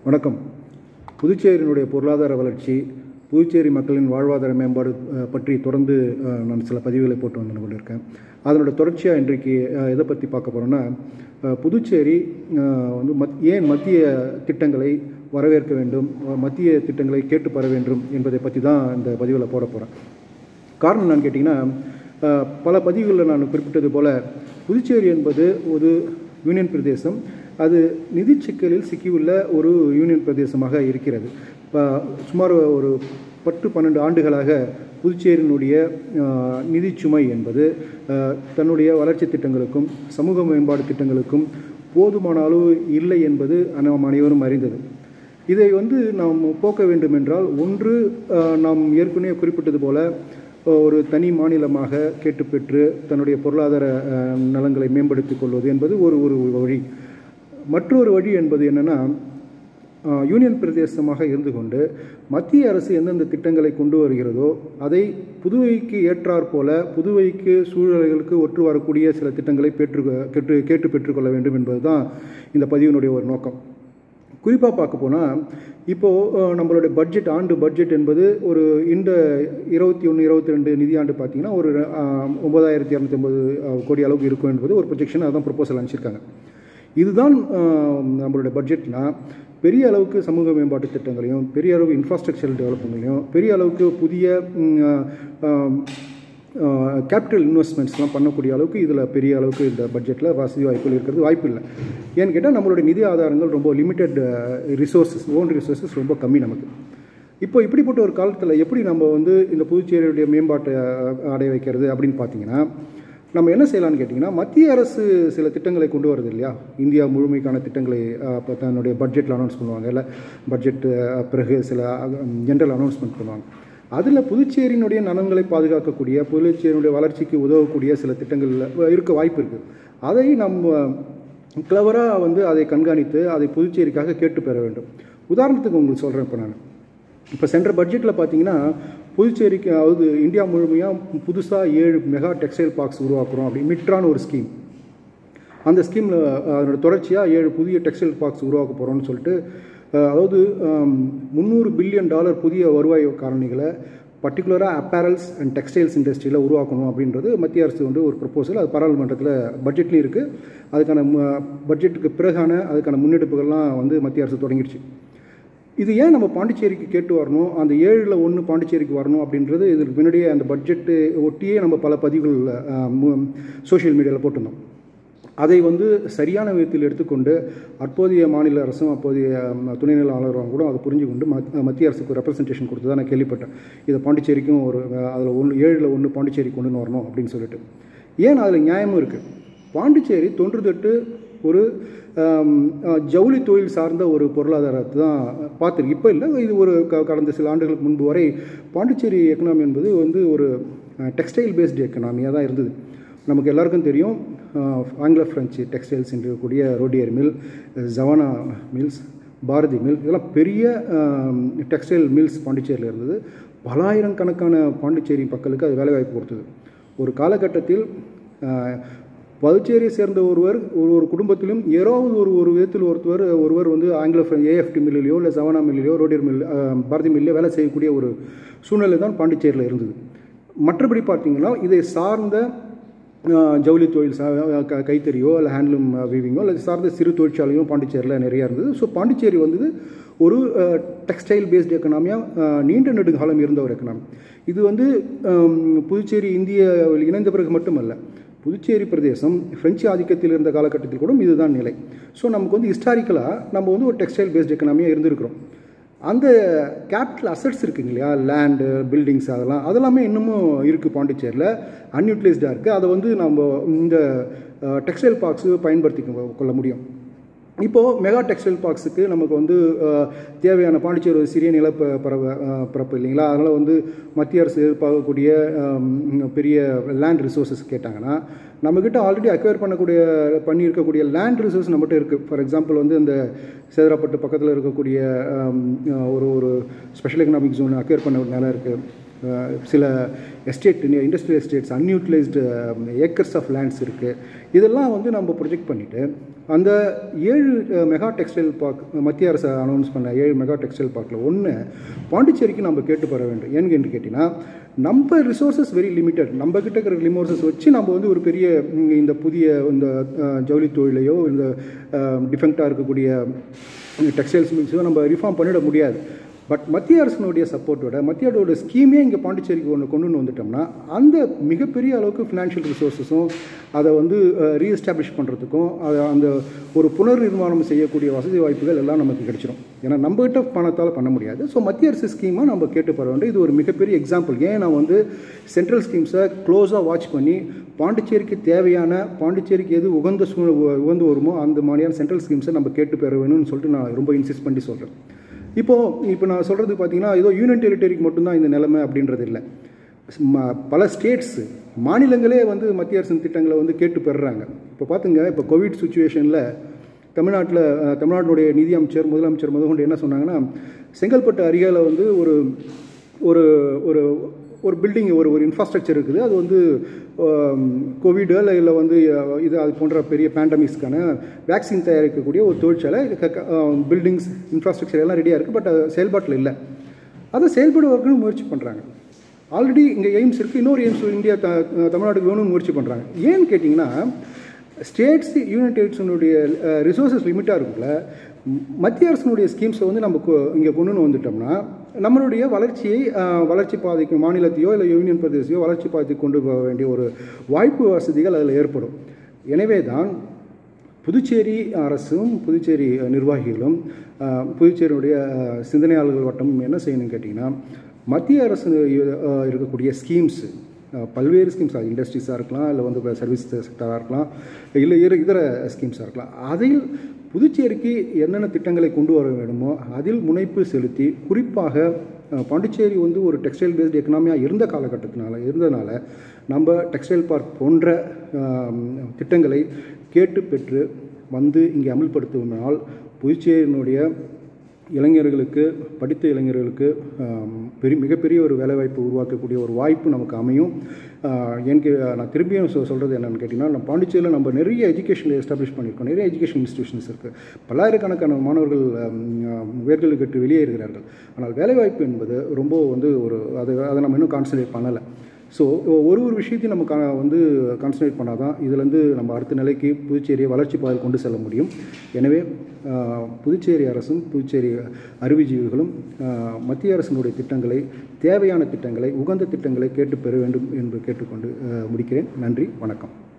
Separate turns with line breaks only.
வணக்கம் புதுச்சேரியினுடைய பொருளாதார வளர்ச்சி புதுச்சேரி மக்களின் வாழ்வாதார மேம்பாடு அஹ், பற்றி தொடர்ந்து அஹ், நான் சில பதிவுகளை போட்டு வந்து கொண்டிருக்கேன் அதனோட தொடர்ச்சியாக இன்றைக்கு அஹ், எதை பற்றி பார்க்க போகிறோன்னா அஹ், புதுச்சேரி அஹ், வந்து மத் ஏன் மத்திய திட்டங்களை வரவேற்க வேண்டும் அஹ், மத்திய திட்டங்களை கேட்டு பெற வேண்டும் என்பதை பற்றி தான் இந்த பதிவில் போட போகிறேன் காரணம் என்னன்னு கேட்டிங்கன்னா அஹ், பல பதிவுகளில் நான் குறிப்பிட்டது போல புதுச்சேரி என்பது ஒரு யூனியன் பிரதேசம் அது நிதி சிக்கலில் சிக்கியுள்ள ஒரு யூனியன் பிரதேசமாக இருக்கிறது இப்போ சுமார் ஒரு பத்து பன்னெண்டு ஆண்டுகளாக புதுச்சேரியினுடைய அஹ், நிதிச்சுமை என்பது அஹ், தன்னுடைய வளர்ச்சி திட்டங்களுக்கும் சமூக மேம்பாடு திட்டங்களுக்கும் போதுமான அளவு இல்லை என்பது நாம் அனைவரும் அறிந்தது இதை வந்து நாம் போக்க வேண்டும் என்றால் ஒன்று அஹ், நாம் ஏற்கனவே குறிப்பிட்டது போல அஹ், ஒரு தனி மாநிலமாக கேட்டு பெற்று தன்னுடைய பொருளாதார அஹ், நலங்களை மேம்படுத்திக் கொள்வது என்பது ஒரு ஒரு வழி மற்றொரு வழி என்பது என்னென்னா அஹ், யூனியன் பிரதேசமாக இருந்து கொண்டு மத்திய அரசு எந்தெந்த திட்டங்களை கொண்டு வருகிறதோ அதை புதுவைக்கு ஏற்றாற் போல புதுவைக்கு சூழல்களுக்கு ஒற்று வரக்கூடிய சில திட்டங்களை பெற்று கேட்டு கேட்டு பெற்றுக்கொள்ள வேண்டும் என்பது தான் இந்த பதிவினுடைய ஒரு நோக்கம் குறிப்பாக பார்க்க போனால் இப்போது நம்மளுடைய பட்ஜெட் ஆண்டு பட்ஜெட் என்பது ஒரு இந்த இருபத்தி ஒன்று இருபத்தி ரெண்டு நிதியாண்டு பார்த்தீங்கன்னா ஒரு அஹ், ஒன்பதாயிரத்தி இரநூத்தி ஐம்பது கோடி அளவுக்கு இருக்கும் என்பது ஒரு ப்ரொஜெக்ஷன் அதான் ப்ரொப்போசல் அனுப்பிச்சிருக்காங்க இதுதான் அஹ், நம்மளுடைய பட்ஜெட்னா பெரிய அளவுக்கு சமூக மேம்பாட்டு திட்டங்களையும் பெரிய அளவு இன்ஃப்ராஸ்ட்ரக்சர் டெவலப்மெண்ட்லையும் பெரிய அளவுக்கு புதிய ம், அஹ், கேபிட்டல் இன்வெஸ்ட்மெண்ட்ஸ்லாம் பண்ணக்கூடிய அளவுக்கு இதில் பெரிய அளவுக்கு இந்த பட்ஜெட்டில் வசதி வாய்ப்புகள் இருக்கிறது வாய்ப்பு இல்லை ஏன்னு கேட்டால் நம்மளுடைய நிதி ஆதாரங்கள் ரொம்ப லிமிட்டட் ரிசோர்ஸஸ் ஓன் ரிசோர்ஸஸ் ரொம்ப கம்மி நமக்கு இப்போ இப்படிப்பட்ட ஒரு காலத்தில் எப்படி நம்ம வந்து இந்த புதுச்சேரியுடைய மேம்பாட்டை அஹ், அடைய வைக்கிறது அப்படின்னு பார்த்தீங்கன்னா நம்ம என்ன செய்யலாம்னு கேட்டிங்கன்னா மத்திய அரசு சில திட்டங்களை கொண்டு வருது இல்லையா இந்தியா முழுமைக்கான திட்டங்களை அஹ், இப்போ தன்னுடைய பட்ஜெட்டில் அனௌன்ஸ் பண்ணுவாங்க இல்லை பட்ஜெட் அஹ், பிறகு சில ஜென்ரல் அனௌன்ஸ்மெண்ட் பண்ணுவாங்க அதில் புதுச்சேரியினுடைய நலன்களை பாதுகாக்கக்கூடிய புதுச்சேரியினுடைய வளர்ச்சிக்கு உதவக்கூடிய சில திட்டங்கள் இருக்க வாய்ப்பு இருக்குது அதை நம்ம கிளவராக வந்து அதை கண்காணித்து அதை புதுச்சேரிக்காக கேட்டு பெற வேண்டும் உதாரணத்துக்கு உங்களுக்கு சொல்கிறேன் இப்போ நான் இப்போ சென்ற பட்ஜெட்டில் பார்த்தீங்கன்னா புதுச்சேரிக்கு அதாவது இந்தியா முழுமையாக புதுசாக ஏழு மெகா டெக்ஸ்டைல் பார்க்ஸ் உருவாக்குறோம் அப்படி மிட்ரான ஒரு ஸ்கீம் அந்த ஸ்கீமில் அதனோட தொடர்ச்சியாக ஏழு புதிய டெக்ஸ்டைல் பார்க்ஸ் உருவாக்க போகிறோம்னு சொல்லிட்டு அஹ், அதாவது முந்நூறு பில்லியன் டாலர் புதிய வருவாய் காரணிகளை பர்டிகுலராக அப்பேரல்ஸ் அண்ட் டெக்ஸ்டைல்ஸ் இண்டஸ்ட்ரியில் உருவாக்கணும் அப்படின்றது மத்திய அரசு வந்து ஒரு ப்ரப்போசல் அது பாராளுமன்றத்தில் பட்ஜெட்லேயும் இருக்குது அதுக்கான பட்ஜெட்டுக்கு பிறகான அதுக்கான முன்னெடுப்புகள்லாம் வந்து மத்திய அரசு தொடங்கிடுச்சு இது ஏன் நம்ம பாண்டிச்சேரிக்கு கேட்டு வரணும் அந்த ஏழில் ஒன்று பாண்டிச்சேரிக்கு வரணும் அப்படின்றது இதுக்கு முன்னாடியே அந்த பட்ஜெட்டு ஒட்டியே நம்ம பல பதிவுகள் சோஷியல் மீடியாவில் போட்டிருந்தோம் அதை வந்து சரியான விதத்தில் எடுத்துக்கொண்டு அப்போதைய மாநில அரசும் அப்போதைய ம், துணைநிலை ஆளுநரும் கூட அதை புரிஞ்சு கொண்டு மத்- மத்திய அரசுக்கு ரெப்ரசன்டேஷன் கொடுத்து தான் நான் கேள்விப்பட்டேன் இதை பாண்டிச்சேரிக்கும் ஒரு அதில் ஒன்று ஏழில் ஒன்று பாண்டிச்சேரி கொண்டு வரணும் அப்படின்னு சொல்லிட்டு ஏன் அதில் நியாயமும் இருக்குது பாண்டிச்சேரி தொன்று தொட்டு ஒரு ஆம், அஹ், ஜவுளி தொழில் சார்ந்த ஒரு பொருளாதாரத்தை தான் பார்த்துருக்கு இப்போ இல்லை இது ஒரு க- கடந்த சில ஆண்டுகளுக்கு முன்பு வரை பாண்டிச்சேரி எக்கனாமி என்பது வந்து ஒரு டெக்ஸ்டைல் பேஸ்டு எக்கனாமியாக தான் இருந்தது நமக்கு எல்லாருக்கும் தெரியும் அஹ், ஆங்கில பிரெஞ்சு டெக்ஸ்டைல்ஸ் என்று இருக்கக்கூடிய ரோடியர் மில் ஜவானா மில்ஸ் பாரதி மில் இதெல்லாம் பெரிய டெக்ஸ்டைல் மில்ஸ் பாண்டிச்சேரியில் இருந்தது பலாயிரக்கணக்கான பாண்டிச்சேரி மக்களுக்கு அது வேலைவாய்ப்பு கொடுத்தது ஒரு காலகட்டத்தில் அஹ், புதுச்சேரியை சேர்ந்த ஒருவர் ஒரு ஒரு குடும்பத்திலும் ஏதாவது ஒரு ஒரு விதத்தில் ஒருத்தர் ஒருவர் வந்து ஆங்கில ஏஎஃப்டி மில்லிலையோ இல்லை சவனா மில்லிலையோ ரோடியர் மில் அஹ், பாரதி மில்லையோ வேலை செய்யக்கூடிய ஒரு சூழ்நிலை தான் பாண்டிச்சேரியில் இருந்தது மற்றபடி பார்த்தீங்கன்னா இதை சார்ந்த அஹ், ஜவுளி தொழில் சா க- கைத்தறியோ இல்லை ஹேண்ட்லூம் வீவிங்கோ இல்லை சார்ந்த சிறு தொழிற்சாலையும் பாண்டிச்சேரியில் நிறையா இருந்தது ஸோ பாண்டிச்சேரி வந்தது ஒரு டெக்ஸ்டைல் பேஸ்டு எக்கனாமியாக நீண்ட நெடுங்காலம் இருந்த ஒரு எக்கனாமி இது வந்து அம், புதுச்சேரி இந்திய இணைந்த பிறகு மட்டுமல்ல புதுச்சேரி பிரதேசம் பிரெஞ்சு ஆதிக்கத்தில் இருந்த காலகட்டத்தில் கூட இதுதான் நிலை ஸோ நமக்கு வந்து ஹிஸ்டாரிக்கலாக நம்ம வந்து ஒரு டெக்ஸ்டைல் பேஸ்ட் எக்கனாமியாக இருந்திருக்கிறோம் அந்த கேபிட்டல் அசட்ஸ் இருக்குங்க இல்லையா லேண்டு பில்டிங்ஸ் அதெல்லாம் அதெல்லாமே இன்னமும் இருக்குது பாண்டிச்சேரியில் அன்யூட்டிலைஸ்டாக இருக்குது அதை வந்து நம்ம இந்த டெக்ஸ்டைல் பார்க்ஸு பயன்படுத்தி கொள்ள முடியும் இப்போது மெகா டெக்ஸ்டைல் பார்க்ஸுக்கு நமக்கு வந்து அஹ், தேவையான பாண்டிச்சேரி ஒரு சிறிய நிலப்ப பரவ அஹ், பரப்பு இல்லைங்களா அதனால் வந்து மத்திய அரசு எதிர்பார்க்கக்கூடிய அம், பெரிய லேண்ட் ரிசோர்ஸஸ் கேட்டாங்கன்னா நம்மக்கிட்ட ஆல்ரெடி அக்வயர் பண்ணக்கூடிய பண்ணி இருக்கக்கூடிய லேண்ட் ரிசோர்ஸ் நம்மகிட்ட இருக்குது ஃபார் எக்ஸாம்பிள் வந்து இந்த சேதராப்பட்டு பக்கத்தில் இருக்கக்கூடிய அம், ஒரு ஒரு ஸ்பெஷல் எக்கனாமிக் ஜோன் அக்வயர் பண்ண ஒரு நிலம் இருக்குது அஹ் சில estate industrial estates unutilised acres of lands இருக்குது இதெல்லாம் வந்து நம்ம ப்ரொஜெக்ட் பண்ணிவிட்டு அந்த ஏழு அஹ், மெகா டெக்ஸ்டைல் பார்க் மத்திய அரசு அனௌன்ஸ் பண்ண ஏழு மெகா டெக்ஸ்டைல் பார்க்கில் ஒன்று பாண்டிச்சேரிக்கு நம்ம கேட்டு பெற வேண்டும் ஏன்னு என்று கேட்டிங்கன்னா நம்ம ரிசோர்ஸஸ் வெரி லிமிட்டட் நம்ம கிட்ட இருக்கிற ரிமோர்சஸ் வச்சு நம்ம வந்து ஒரு பெரிய ம், இந்த புதிய இந்த அஹ், ஜவுளி தொழிலையோ இந்த டிஃபெக்டாக இருக்கக்கூடிய டெக்ஸ்டைல்ஸ் மில்ஸையோ நம்ம ரிஃபார்ம் பண்ணிட முடியாது பட் மத்திய அரசினுடைய சப்போர்ட்டோட மத்திய அரசோட ஸ்கீமே இங்கே பாண்டிச்சேரிக்கு ஒன்று கொண்டு வந்து வந்துட்டோம்னா அந்த மிகப்பெரிய அளவுக்கு ஃபினான்ஷியல் ரிசோர்ஸஸும் அதை வந்து ரீஎஸ்டாப்ளிஷ் பண்ணுறதுக்கும் அதை அந்த ஒரு புனர் நிர்மாணம் செய்யக்கூடிய வசதி வாய்ப்புகள் எல்லாம் நமக்கு கிடைச்சிரும் ஏன்னா நம்மகிட்ட பணத்தால் பண்ண முடியாது ஸோ மத்திய அரசு ஸ்கீமாக நம்ம கேட்டு பெற வேண்டும் இது ஒரு மிகப்பெரிய எக்ஸாம்பிள் ஏன் நான் வந்து சென்ட்ரல் ஸ்கீம்ஸை க்ளோஸாக வாட்ச் பண்ணி பாண்டிச்சேரிக்கு தேவையான பாண்டிச்சேரிக்கு எது உகந்த சூழ் உகந்து வருமோ அந்த மாதிரியான சென்ட்ரல் ஸ்கீம்ஸை நம்ம கேட்டு பெற வேணும்னு சொல்லிட்டு நான் ரொம்ப இன்சிஸ்ட் பண்ணி சொல்கிறேன் இப்போது இப்போ நான் சொல்கிறது பார்த்தீங்கன்னா ஏதோ யூனியன் டெரிட்டரிக்கு மட்டும்தான் இந்த நிலைமை அப்படின்றது இல்லை ம- பல ஸ்டேட்ஸ் மாநிலங்களே வந்து மத்திய அரசின் திட்டங்களை வந்து கேட்டு பெறுறாங்க இப்போ பார்த்துங்க இப்போ கோவிட் சுச்சுவேஷனில் தமிழ்நாட்டில் அஹ், தமிழ்நாட்டினுடைய நிதி அமைச்சர் முதலமைச்சர் முதற்கொண்டு என்ன சொன்னாங்கன்னா செங்கல்பட்டு அருகேல வந்து ஒரு ஒரு ஒரு ஒரு பில்டிங் ஒரு ஒரு இன்ஃப்ராஸ்ட்ரக்சர் இருக்குது அது வந்து கோவிடு இல்லை இல்லை வந்து அஹ், இது அது போன்ற பெரிய பேண்டமிக்ஸ்க்கான வேக்சின் தயாரிக்கக்கூடிய ஒரு தொழிற்சாலை பில்டிங்ஸ் இன்ஃப்ராஸ்ட்ரக்சர் எல்லாம் ரெடியாக இருக்குது பட் அது செயல்பாட்டில் இல்லை அதை செயல்படுவதற்கு முயற்சி பண்ணுறாங்க ஆல்ரெடி இங்கே எய்ம்ஸ் இருக்குது இன்னொரு எய்ம்ஸ் இந்தியா த தமிழ்நாட்டுக்கு வேணும்னு முயற்சி பண்ணுறாங்க ஏன்னு கேட்டிங்கன்னா ஸ்டேட்ஸ் யூனியன் டெரிட்டரினுடைய ரிசோர்ஸஸ் லிமிட்டாக இருக்குல்ல ம், மத்திய அரசினுடைய ஸ்கீம்ஸை வந்து நம்ம இங்கே கொண்டுன்னு வந்துட்டோம்னா நம்மளுடைய வளர்ச்சியை அஹ், வளர்ச்சி பாதைக்கு மாநிலத்தையோ இல்லை யூனியன் பிரதேசத்தையோ வளர்ச்சி பாதைக்கு கொண்டு போக வேண்டிய ஒரு வாய்ப்பு வசதிகள் அதில் ஏற்படும் எனவே தான் புதுச்சேரி அரசும் புதுச்சேரி நிர்வாகிகளும் அஹ், புதுச்சேரியுடைய அஹ், சிந்தனையாளர்கள் வட்டமும் என்ன செய்யணும்னு கேட்டிங்கன்னா மத்திய அரசு அஹ், இருக்கக்கூடிய ஸ்கீம்ஸ் பல்வேறு ஸ்கீம்ஸ் அது இண்டஸ்ட்ரீஸாக இருக்கலாம் இல்லை வந்து சர்வீஸ் செக்டராக இருக்கலாம் இல்லை இரு இதர ஸ்கீம்ஸாக இருக்கலாம் அதில் புதுச்சேரிக்கு என்னென்ன திட்டங்களை கொண்டு வர வேண்டுமோ அதில் முனைப்பு செலுத்தி குறிப்பாக அஹ், பாண்டிச்சேரி வந்து ஒரு டெக்ஸ்டைல் பேஸ்டு எக்கனாமியாக இருந்த காலகட்டத்தினால இருந்ததுனால நம்ம டெக்ஸ்டைல் பார்க் போன்ற ஆம், திட்டங்களை கேட்டு பெற்று வந்து இங்கே அமல்படுத்துவதனால் புதுச்சேரியினுடைய இளைஞர்களுக்கு படித்த இளைஞர்களுக்கு ஆம், பெரிய மிகப்பெரிய ஒரு வேலைவாய்ப்பு உருவாக்கக்கூடிய ஒரு வாய்ப்பு நமக்கு அமையும் ஆஹ், எனக்கு நான் திரும்பியும் சொ சொல்கிறது என்னென்னு கேட்டிங்கன்னா நம்ம பாண்டிச்சேரியில் நம்ம நிறைய எஜுகேஷன் எஸ்டாப்ளிஷ் பண்ணியிருக்கோம் நிறைய எஜுகேஷன் இன்ஸ்டியூஷன்ஸ் இருக்குது பல்லாயிரக்கணக்கான மாணவர்கள் ஆம், உயர்கல்வி கற்று வெளியே இருக்கிறார்கள் ஆனால் வேலைவாய்ப்பு என்பது ரொம்ப வந்து ஒரு அது அதை நம்ம இன்னும் கான்சன்ட்ரேட் பண்ணலை ஸோ ஒரு ஒரு விஷயத்தையும் நம்ம கா வந்து கான்சன்ட்ரேட் பண்ணால் தான் இதுலேருந்து நம்ம அடுத்த நிலைக்கு புதுச்சேரியை வளர்ச்சி பாதையில் கொண்டு செல்ல முடியும் எனவே ஆஹ், புதுச்சேரி அரசும் புதுச்சேரி அறிவுஜீவிகளும் ஆஹ், மத்திய அரசினுடைய திட்டங்களை தேவையான திட்டங்களை உகந்த திட்டங்களை கேட்டு பெற வேண்டும் என்று கேட்டுக்கொண்டு ஆஹ், முடிக்கிறேன் நன்றி வணக்கம்